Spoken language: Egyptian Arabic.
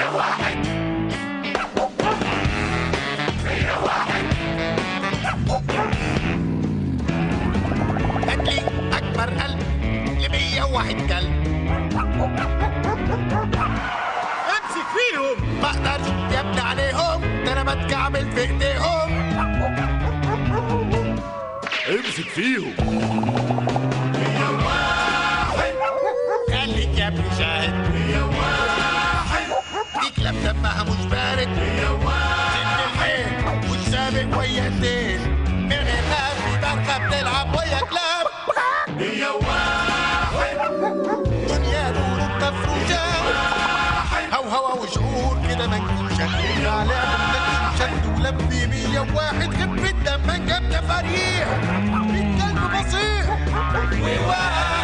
هات لي اكبر قلب لمية واحد كلب امسك فيهم ما اقدرش يا ابني عليهم ده انا بتكعبل في ايديهم امسك فيهم خليك يا ابني شاهد دي كلاب دمها مش بارد سن الحيل والسابق ويا الدين من غير ناس في برخة بتلعب ويا كلاب دنيا نور مفروشة هوهوة وشعور كده منكوشة على عملك شد ولبي مية واحد خفة دم جبنا فريح الكلب بصيح وواقع